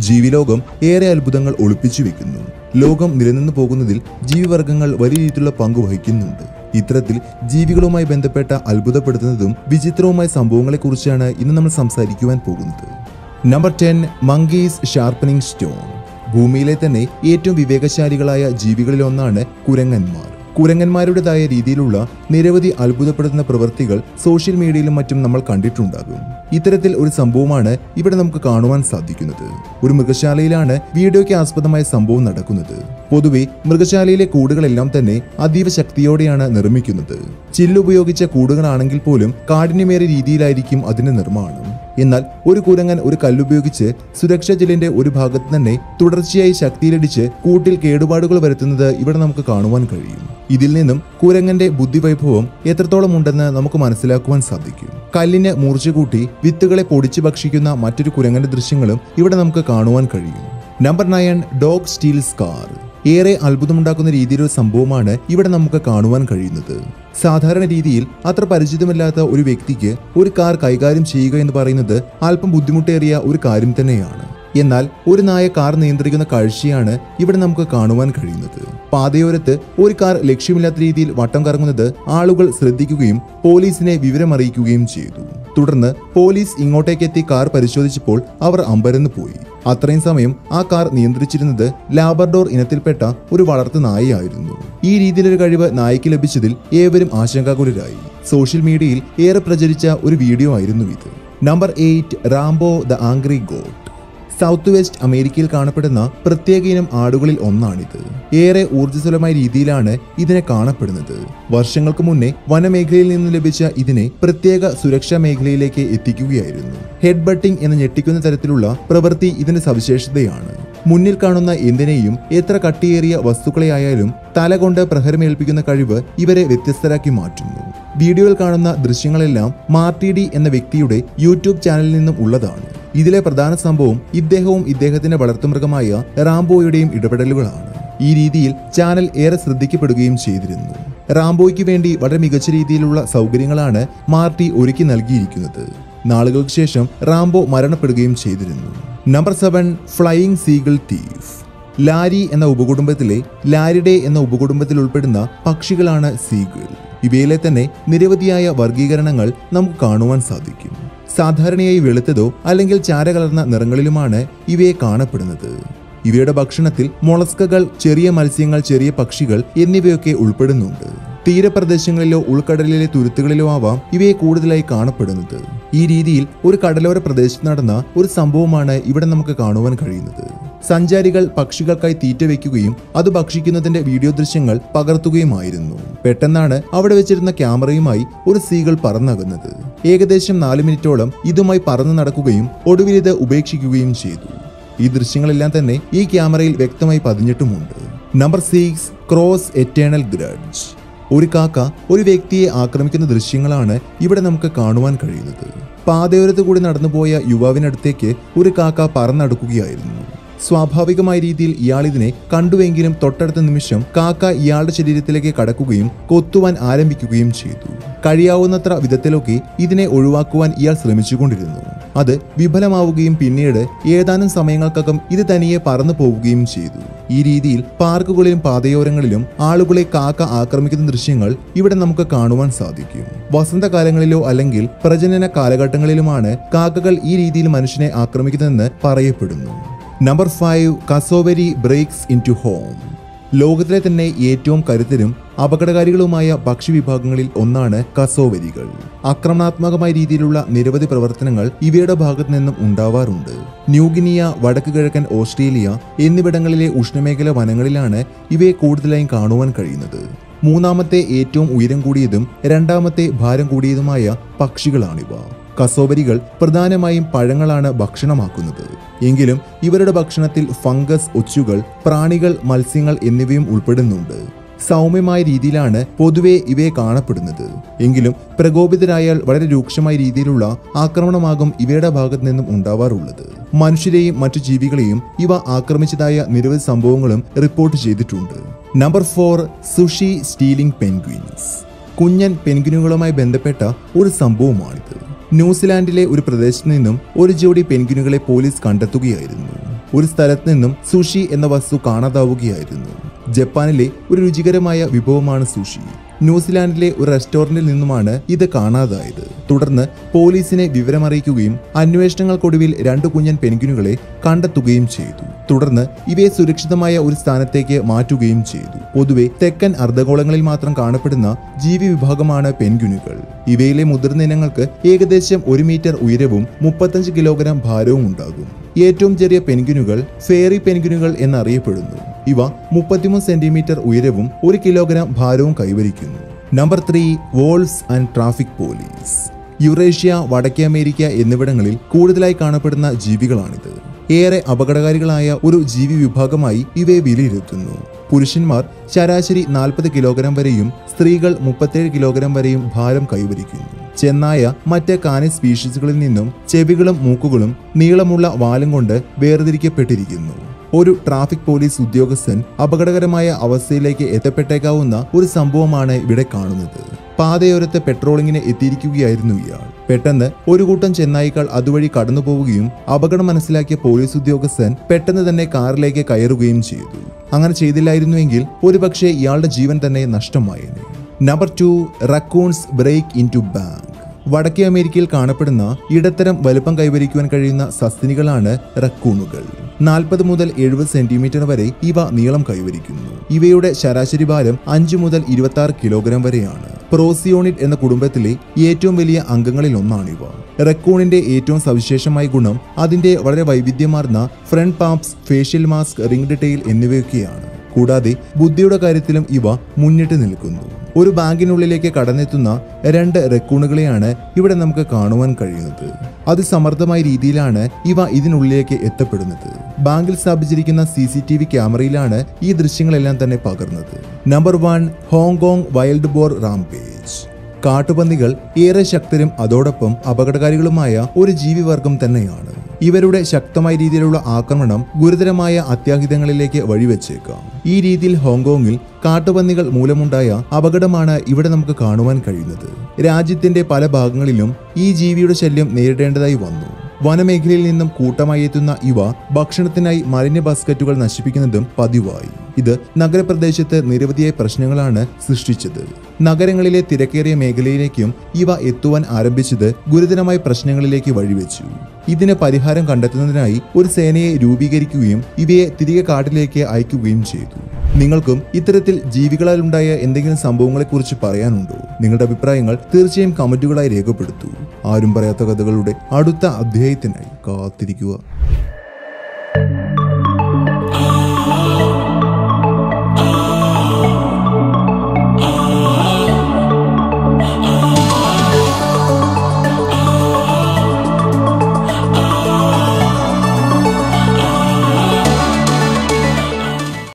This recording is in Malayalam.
ജീവിലോകം ഏറെ അത്ഭുതങ്ങൾ ഒളിപ്പിച്ചു വെക്കുന്നു ലോകം നിലനിന്നു പോകുന്നതിൽ ജീവിവർഗങ്ങൾ വലിയ രീതിയിലുള്ള പങ്ക് വഹിക്കുന്നുണ്ട് ഇത്തരത്തിൽ ജീവികളുമായി ബന്ധപ്പെട്ട അത്ഭുതപ്പെടുത്തുന്നതും വിചിത്രവുമായ സംഭവങ്ങളെക്കുറിച്ചാണ് ഇന്ന് നമ്മൾ സംസാരിക്കുവാൻ പോകുന്നത് number ten monkeys sharpening stone ഭൂമിയിലെ തന്നെ ഏറ്റവും വിവേകശാലികളായ ജീവികളിൽ ഒന്നാണ് കുരങ്ങന്മാർ കുരങ്ങന്മാരുടേതായ രീതിയിലുള്ള നിരവധി അത്ഭുതപ്പെടുത്തുന്ന പ്രവൃത്തികൾ സോഷ്യൽ മീഡിയയിലും മറ്റും നമ്മൾ കണ്ടിട്ടുണ്ടാകും ഇത്തരത്തിൽ ഒരു സംഭവമാണ് ഇവിടെ നമുക്ക് കാണുവാൻ സാധിക്കുന്നത് ഒരു മൃഗശാലയിലാണ് വീഡിയോയ്ക്ക് ആസ്പദമായ സംഭവം നടക്കുന്നത് പൊതുവെ മൃഗശാലയിലെ കൂടുകളെല്ലാം തന്നെ അതീവ ശക്തിയോടെയാണ് നിർമ്മിക്കുന്നത് ചില്ലുപയോഗിച്ച കൂടുകളാണെങ്കിൽ പോലും കാഠിന്യമേറിയ രീതിയിലായിരിക്കും അതിന്റെ നിർമ്മാണം എന്നാൽ ഒരു കുരങ്ങൻ ഒരു കല്ലുപയോഗിച്ച് സുരക്ഷാ ജെല്ലിന്റെ ഒരു ഭാഗത്ത് തന്നെ തുടർച്ചയായി ശക്തിയിലടിച്ച് കൂട്ടിൽ കേടുപാടുകൾ വരുത്തുന്നത് ഇവിടെ നമുക്ക് കാണുവാൻ കഴിയും ഇതിൽ നിന്നും കുരങ്ങന്റെ ബുദ്ധിവൈഭവം എത്രത്തോളം ഉണ്ടെന്ന് നമുക്ക് മനസ്സിലാക്കുവാൻ സാധിക്കും കല്ലിന് മൂർച്ച കൂട്ടി വിത്തുകളെ പൊടിച്ചു ഭക്ഷിക്കുന്ന മറ്റൊരു കുരങ്ങന്റെ ദൃശ്യങ്ങളും ഇവിടെ നമുക്ക് കാണുവാൻ കഴിയും number nine dog steals car ഏറെ അത്ഭുതമുണ്ടാക്കുന്ന രീതിയിലൊരു സംഭവമാണ് ഇവിടെ നമുക്ക് കാണുവാൻ കഴിയുന്നത് സാധാരണ രീതിയിൽ അത്ര പരിചിതമില്ലാത്ത ഒരു വ്യക്തിക്ക് ഒരു കാർ കൈകാര്യം ചെയ്യുക എന്ന് പറയുന്നത് അല്പം ബുദ്ധിമുട്ടേറിയ ഒരു കാര്യം തന്നെയാണ് എന്നാൽ ഒരു നായ കാർ നിയന്ത്രിക്കുന്ന കാഴ്ചയാണ് ഇവിടെ നമുക്ക് കാണുവാൻ കഴിയുന്നത് പാതയോരത്ത് ഒരു കാർ ലക്ഷ്യമില്ലാത്ത രീതിയിൽ വട്ടം കറങ്ങുന്നത് ആളുകൾ ശ്രദ്ധിക്കുകയും പോലീസിനെ വിവരമറിയിക്കുകയും ചെയ്തു തുടർന്ന് പോലീസ് ഇങ്ങോട്ടേക്കെത്തി കാർ പരിശോധിച്ചപ്പോൾ അവർ അമ്പരന്ന് പോയി അത്രയും സമയം ആ കാർ നിയന്ത്രിച്ചിരുന്നത് ലാബർഡോർ ഇനത്തിൽപ്പെട്ട ഒരു വളർത്തു നായയായിരുന്നു ഈ രീതിയിലൊരു കഴിവ് നായ്ക്ക് ലഭിച്ചതിൽ ഏവരും ആശങ്കാകുലരായി സോഷ്യൽ മീഡിയയിൽ ഏറെ പ്രചരിച്ച ഒരു വീഡിയോ ആയിരുന്നു ഇത് number eight Rambo the angry goat South West അമേരിക്കയിൽ കാണപ്പെടുന്ന പ്രത്യേക ഇനം ആടുകളിൽ ഒന്നാണിത് ഏറെ ഊർജ്ജസ്വലമായ രീതിയിലാണ് ഇതിനെ കാണപ്പെടുന്നത് വർഷങ്ങൾക്ക് മുന്നേ വനമേഖലയിൽ നിന്ന് ലഭിച്ച ഇതിനെ പ്രത്യേക സുരക്ഷാ മേഖലയിലേക്ക് എത്തിക്കുകയായിരുന്നു ഹെഡ് ബട്ടിംഗ് എന്ന ഞെട്ടിക്കുന്ന തരത്തിലുള്ള പ്രവൃത്തി ഇതിന്റെ സവിശേഷതയാണ് മുന്നിൽ കാണുന്ന എന്തിനേയും എത്ര കട്ടിയേറിയ വസ്തുക്കളെയായാലും തല കൊണ്ട് പ്രഹരമേൽപ്പിക്കുന്ന കഴിവ് ഇവരെ വ്യത്യസ്തരാക്കി മാറ്റുന്നു വീഡിയോയിൽ കാണുന്ന ദൃശ്യങ്ങളെല്ലാം മാർട്ടിഡി എന്ന വ്യക്തിയുടെ യൂട്യൂബ് ചാനലിൽ നിന്നും ഉള്ളതാണ് ഇതിലെ പ്രധാന സംഭവം ഇദ്ദേഹവും ഇദ്ദേഹത്തിന്റെ വളർത്തുമൃഗമായ റാംബോയുടെയും ഇടപെടലുകളാണ് ഈ രീതിയിൽ ചാനൽ ഏറെ ശ്രദ്ധിക്കപ്പെടുകയും ചെയ്തിരുന്നു റാംബോയ്ക്ക് വേണ്ടി വളരെ മികച്ച രീതിയിലുള്ള സൗകര്യങ്ങളാണ് മാർട്ടി ഒരുക്കി നൽകിയിരിക്കുന്നത് നാളുകൾക്ക് ശേഷം റാംബോ മരണപ്പെടുകയും ചെയ്തിരുന്നു number seven flying seagull thief Lari എന്ന ഉപകുടുംബത്തിലെ ലാരിഡേ എന്ന ഉപകുടുംബത്തിൽ ഉൾപ്പെടുന്ന പക്ഷികളാണ് സീഗിൾ ഇവയിലെ തന്നെ നിരവധിയായ വർഗീകരണങ്ങൾ നമുക്ക് കാണുവാൻ സാധിക്കും സാധാരണയായി വെളുത്തതോ അല്ലെങ്കിൽ ചാരകലർന്ന നിറങ്ങളിലുമാണ് ഇവയെ കാണപ്പെടുന്നത് ഇവയുടെ ഭക്ഷണത്തിൽ മൊളസ്കകൾ ചെറിയ മത്സ്യങ്ങൾ ചെറിയ പക്ഷികൾ എന്നിവയൊക്കെ ഉൾപ്പെടുന്നുണ്ട് തീരപ്രദേശങ്ങളിലോ ഉൾക്കടലിലെ തുരുത്തുകളിലോ ആവാം ഇവയെ കൂടുതലായി കാണപ്പെടുന്നത് ഈ രീതിയിൽ ഒരു കടലോര പ്രദേശത്ത് നടന്ന ഒരു സംഭവമാണ് ഇവിടെ നമുക്ക് കാണുവാൻ കഴിയുന്നത് സഞ്ചാരികൾ പക്ഷികൾക്കായി തീറ്റ വെക്കുകയും അത് ഭക്ഷിക്കുന്നതിന്റെ വീഡിയോ ദൃശ്യങ്ങൾ പകർത്തുകയുമായിരുന്നു പെട്ടെന്നാണ് അവിടെ വെച്ചിരുന്ന ക്യാമറയുമായി ഒരു സീകൾ പറന്നകുന്നത് ഏകദേശം നാല് മിനിറ്റോളം ഇതുമായി പറന്നു നടക്കുകയും ഒടുവിൽ ഇത് ഉപേക്ഷിക്കുകയും ചെയ്തു ഈ ദൃശ്യങ്ങളെല്ലാം തന്നെ ഈ ക്യാമറയിൽ വ്യക്തമായി പതിഞ്ഞിട്ടുമുണ്ട് number six crows eternal grudge ഒരു കാക്ക ഒരു വ്യക്തിയെ ആക്രമിക്കുന്ന ദൃശ്യങ്ങളാണ് ഇവിടെ നമുക്ക് കാണുവാൻ കഴിയുന്നത് പാതയോരത്ത് കൂടി നടന്നുപോയ യുവാവിനടുത്തേക്ക് ഒരു കാക്ക പറന്നടുക്കുകയായിരുന്നു സ്വാഭാവികമായ രീതിയിൽ ഇയാൾ ഇതിനെ കണ്ടുവെങ്കിലും തൊട്ടടുത്ത നിമിഷം കാക്ക ഇയാളുടെ ശരീരത്തിലേക്ക് കടക്കുകയും കൊത്തുവാൻ ആരംഭിക്കുകയും ചെയ്തു കഴിയാവുന്നത്ര വിധത്തിലൊക്കെ ഇതിനെ ഒഴിവാക്കുവാൻ ഇയാൾ ശ്രമിച്ചുകൊണ്ടിരുന്നു അത് വിഫലമാവുകയും പിന്നീട് ഏതാനും സമയങ്ങൾക്കകം ഇത് തനിയെ പറന്നു പോവുകയും ചെയ്തു ഈ രീതിയിൽ പാർക്കുകളിലും പാതയോരങ്ങളിലും ആളുകളെ കാക്ക ആക്രമിക്കുന്ന ദൃശ്യങ്ങൾ ഇവിടെ നമുക്ക് കാണുവാൻ സാധിക്കും വസന്തകാലങ്ങളിലോ അല്ലെങ്കിൽ പ്രജനന കാലഘട്ടങ്ങളിലുമാണ് കാക്കകൾ ഈ രീതിയിൽ മനുഷ്യനെ ആക്രമിക്കുന്നതെന്ന് പറയപ്പെടുന്നു number five cassowary breaks into home ലോകത്തിലെ തന്നെ ഏറ്റവും കരുത്തരും അപകടകാരികളുമായ ഭക്ഷ്യവിഭാഗങ്ങളിൽ ഒന്നാണ് കസോവരികൾ ആക്രമണാത്മകമായ രീതിയിലുള്ള നിരവധി പ്രവർത്തനങ്ങൾ ഇവയുടെ ഭാഗത്തു നിന്നും ഉണ്ടാവാറുണ്ട് ന്യൂഗിനിയ വടക്ക് കിഴക്കൻ ഓസ്ട്രേലിയ എന്നിവിടങ്ങളിലെ ഉഷ്ണമേഖല വനങ്ങളിലാണ് ഇവയെ കൂടുതലായും കാണുവാൻ കഴിയുന്നത് മൂന്നാമത്തെ ഏറ്റവും ഉയരം കൂടിയതും രണ്ടാമത്തെ ഭാരം കൂടിയതുമായ പക്ഷികളാണിവ കസോവരികൾ പ്രധാനമായും പഴങ്ങളാണ് ഭക്ഷണമാക്കുന്നത് എങ്കിലും ഇവരുടെ ഭക്ഷണത്തിൽ ഫംഗസ് ഒച്ചുകൾ പ്രാണികൾ മത്സ്യങ്ങൾ എന്നിവയും ഉൾപ്പെടുന്നുണ്ട് സൗമ്യമായ രീതിയിലാണ് പൊതുവെ ഇവയെ കാണപ്പെടുന്നത് എങ്കിലും പ്രകോപിതരായാൽ വളരെ രൂക്ഷമായ രീതിയിലുള്ള ആക്രമണമാകും ഇവയുടെ ഭാഗത്തു നിന്നും ഉണ്ടാവാറുള്ളത് മനുഷ്യരെയും മറ്റു ജീവികളെയും ഇവ ആക്രമിച്ചതായ നിരവധി സംഭവങ്ങളും റിപ്പോർട്ട് ചെയ്തിട്ടുണ്ട് number four sushi stealing penguins കുഞ്ഞൻ പെൻഗ്വിനുകളുമായി ബന്ധപ്പെട്ട ഒരു സംഭവമാണിത് ന്യൂസിലാൻഡിലെ ഒരു പ്രദേശത്ത് നിന്നും ഒരു ജോഡി പെൻഗ്വിനുകളെ പോലീസ് കണ്ടെത്തുകയായിരുന്നു ഒരു സ്ഥലത്ത് നിന്നും സുഷി എന്ന വസ്തു കാണാതാവുകയായിരുന്നു ജപ്പാനിലെ ഒരു രുചികരമായ വിഭവമാണ് സുഷി ന്യൂസിലാൻഡിലെ ഒരു റെസ്റ്റോറന്റിൽ നിന്നുമാണ് ഇത് കാണാതായത് തുടർന്ന് പോലീസിനെ വിവരമറിയിക്കുകയും അന്വേഷണങ്ങൾക്കൊടുവിൽ രണ്ട് കുഞ്ഞൻ പെൻഗ്വിനുകളെ കണ്ടെത്തുകയും ചെയ്തു തുടർന്ന് ഇവയെ സുരക്ഷിതമായ ഒരു സ്ഥാനത്തേക്ക് മാറ്റുകയും ചെയ്തു പൊതുവെ തെക്കൻ അർദ്ധഗോളങ്ങളിൽ മാത്രം കാണപ്പെടുന്ന ജീവി വിഭാഗമാണ് പെൻഗ്വിനുകൾ ഇവയിലെ മുതിർന്ന ഇനങ്ങൾക്ക് ഏകദേശം ഒരു മീറ്റർ ഉയരവും മുപ്പത്തഞ്ച് കിലോഗ്രാം ഭാരവും ഉണ്ടാകും ഏറ്റവും ചെറിയ പെൻഗ്വിനുകൾ ഫേറി പെൻഗ്വിനുകൾ എന്നറിയപ്പെടുന്നു ഇവ മുപ്പത്തിമൂന്ന് സെന്റിമീറ്റർ ഉയരവും ഒരു കിലോഗ്രാം ഭാരവും കൈവരിക്കുന്നു number three owls and traffic police Eurasia വടക്കേ അമേരിക്ക എന്നിവിടങ്ങളിൽ കൂടുതലായി കാണപ്പെടുന്ന ജീവികളാണിത് ഏറെ അപകടകാരികളായ ഒരു ജീവി വിഭാഗമായി ഇവയെ വിലയിരുത്തുന്നു പുരുഷന്മാർ ശരാശരി നാൽപ്പത് കിലോഗ്രാം വരെയും സ്ത്രീകൾ മുപ്പത്തേഴ് കിലോഗ്രാം വരെയും ഭാരം കൈവരിക്കുന്നു ചെന്നായ മറ്റ് കാനി സ്പീഷീസുകളിൽ നിന്നും ചെവികളും മൂക്കുകളും നീളമുള്ള വാലും കൊണ്ട് വേർതിരിക്കപ്പെട്ടിരിക്കുന്നു ഒരു ട്രാഫിക് പോലീസ് ഉദ്യോഗസ്ഥൻ അപകടകരമായ അവസ്ഥയിലേക്ക് എത്തപ്പെട്ടേക്കാവുന്ന ഒരു സംഭവമാണ് ഇവിടെ കാണുന്നത് പാതയോരത്ത് പെട്രോളിങ്ങിന് എത്തിയിരിക്കുകയായിരുന്നു ഇയാൾ പെട്ടെന്ന് ഒരു കൂട്ടം ചെന്നായികൾ അതുവഴി കടന്നു പോവുകയും അപകടം മനസ്സിലാക്കിയ പോലീസ് ഉദ്യോഗസ്ഥൻ പെട്ടെന്ന് തന്നെ കാറിലേക്ക് കയറുകയും ചെയ്തു അങ്ങനെ ചെയ്തില്ലായിരുന്നുവെങ്കിൽ ഒരുപക്ഷെ ഇയാളുടെ ജീവൻ തന്നെ നഷ്ടമായേനെ number two raccoons break into bank വടക്കേ അമേരിക്കയിൽ കാണപ്പെടുന്ന ഇടത്തരം വലുപ്പം കൈവരിക്കുവാൻ കഴിയുന്ന സസ്തിനികളാണ് റക്കൂണുകൾ നാൽപ്പത് മുതൽ എഴുപത് സെന്റിമീറ്റർ വരെ ഇവ നീളം കൈവരിക്കുന്നു ഇവയുടെ ശരാശരി ഭാരം അഞ്ച് മുതൽ ഇരുപത്തി ആറ് കിലോഗ്രാം വരെയാണ് പ്രോസിയോണിഡ് എന്ന കുടുംബത്തിലെ ഏറ്റവും വലിയ അംഗങ്ങളിൽ ഒന്നാണിവ റെക്കൂണിന്റെ ഏറ്റവും സവിശേഷമായ ഗുണം അതിന്റെ വളരെ വൈവിധ്യമാർന്ന front paws facial mask ring tail എന്നിവയൊക്കെയാണ് കൂടാതെ ബുദ്ധിയുടെ കാര്യത്തിലും ഇവ മുന്നിട്ട് നിൽക്കുന്നു ഒരു ബാങ്കിനുള്ളിലേക്ക് കടന്നെത്തുന്ന രണ്ട് റെക്കൂണുകളെയാണ് ഇവിടെ നമുക്ക് കാണുവാൻ കഴിയുന്നത് അതിസമർത്ഥമായ രീതിയിലാണ് ഇവ ഇതിനുള്ളിലേക്ക് എത്തപ്പെടുന്നത് ബാങ്കിൽ സ്ഥാപിച്ചിരിക്കുന്ന സി സി ടി വി ക്യാമറയിലാണ് ഈ ദൃശ്യങ്ങളെല്ലാം തന്നെ പകർന്നത് number one Hong Kong wild boar rampage കാട്ടുപന്നികൾ ഏറെ ശക്തരും അതോടൊപ്പം അപകടകാരികളുമായ ഒരു ജീവിവർഗം തന്നെയാണ് ഇവരുടെ ശക്തമായ രീതിയിലുള്ള ആക്രമണം ഗുരുതരമായ അത്യാഹിതങ്ങളിലേക്ക് വഴിവെച്ചേക്കാം ഈ രീതിയിൽ ഹോങ്കോങ്ങിൽ കാട്ടുപന്നികൾ മൂലമുണ്ടായ അപകടമാണ് ഇവിടെ നമുക്ക് കാണുവാൻ കഴിയുന്നത് രാജ്യത്തിന്റെ പല ഭാഗങ്ങളിലും ഈ ജീവിയുടെ ശല്യം നേരിടേണ്ടതായി വന്നു വനമേഖലയിൽ നിന്നും കൂട്ടമായി എത്തുന്ന ഇവ ഭക്ഷണത്തിനായി മലിന ബാസ്ക്കറ്റുകൾ നശിപ്പിക്കുന്നതും പതിവായി ഇത് നഗരപ്രദേശത്ത് നിരവധിയായ പ്രശ്നങ്ങളാണ് സൃഷ്ടിച്ചത് നഗരങ്ങളിലെ തിരക്കേറിയ മേഖലയിലേക്കും ഇവ എത്തുവാൻ ആരംഭിച്ചത് ഗുരുതരമായ പ്രശ്നങ്ങളിലേക്ക് വഴിവെച്ചു ഇതിന് പരിഹാരം കണ്ടെത്തുന്നതിനായി ഒരു സേനയെ രൂപീകരിക്കുകയും ഇവയെ തിരികെ കാട്ടിലേക്ക് അയക്കുകയും ചെയ്തു നിങ്ങൾക്കും ഇത്തരത്തിൽ ജീവികളാൽ ഉണ്ടായ എന്തെങ്കിലും സംഭവങ്ങളെക്കുറിച്ച് പറയാനുണ്ടോ നിങ്ങളുടെ അഭിപ്രായങ്ങൾ തീർച്ചയായും കമന്റുകളായി രേഖപ്പെടുത്തൂ ആരും പറയാത്ത കഥകളുടെ അടുത്ത അധ്യായത്തിനായി കാത്തിരിക്കുക